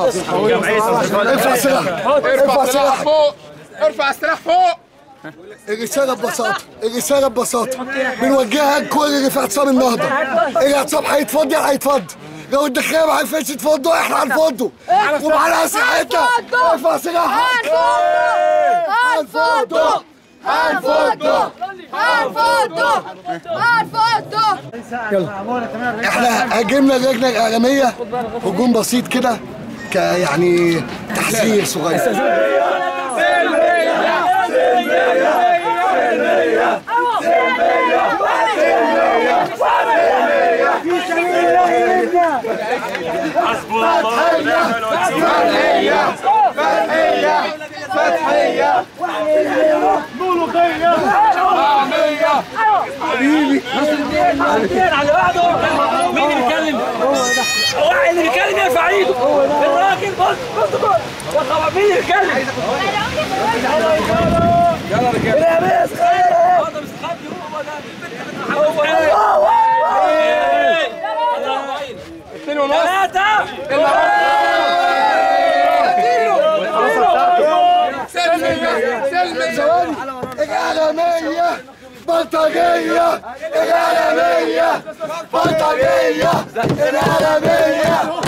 ارفع سلاح ارفع سلاح فوق ارفع السلاح فوق الرسالة ببساطة الرسالة ببساطة بنوجهها لكل اللي في اعتصام النهضة الاعتصام هيتفضل هيتفضل لو الداخلية ما عرفتش تفضوا احنا هنفضوا ومعانا اسلحتنا ارفع سلاحك هنفضوا هنفضوا هنفضوا هنفضوا احنا هاجمنا اللجنة الإعلامية هجوم بسيط كده ك يعني تحذير صغير فتحية فتحية فتحية طعمية على بعضه مين اللي بيتكلم؟ هو اللي بيتكلم يرفع ايده الراجل بص بص بص يا خبر مين اللي بيتكلم؟ يلا رجاله يا بس خير هذا مستخبي هو ده هو اتنين ونص ثلاثة سلمية سلمية الإعلامية بلطجية الإعلامية بلطجية الإعلامية